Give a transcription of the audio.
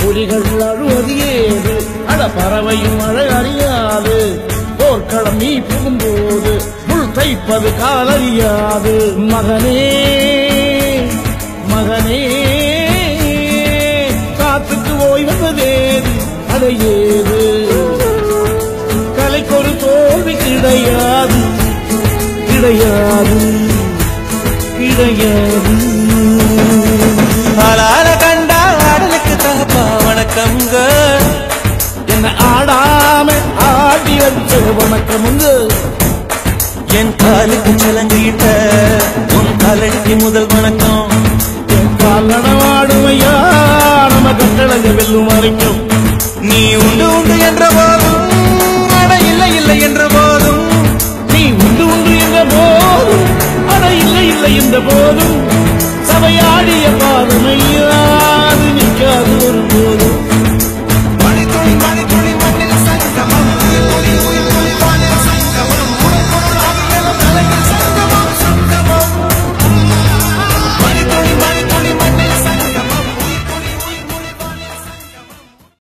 புலிகள் அழுவது ஏது அட பறவையும் அழ அறியாது போர்க்களம் நீ புகும்போது முள் தைப்பது காலறியாது மகனே மகனே காத்துக்கு ஓய்வதேது அடையேது கலைக்கொரு தோல்வி கிடையாது கிடையாது கிடையாது ஆளால கண்டா ஆடலுக்கு தகப்பா வணக்கம்ங்க என்ன ஆடாம ஆடி வச்ச வணக்கமுங்க என் காலுக்கு சலங்கிட்ட உன் காலடிக்கு முதல் வணக்கம் என் கால் நடவாடுமையா நம்ம கட்டளங்க வெல்லும் வரைக்கும் நீ உண்டு உண்டு என்ற போதும் அட இல்லை இல்லை என்ற போதும் நீ உண்டு உண்டு என்ற போதும் அட இல்லை இல்லை என்ற போதும் சபையாடிய பாதமையா அது நிற்காது ஒரு போதும்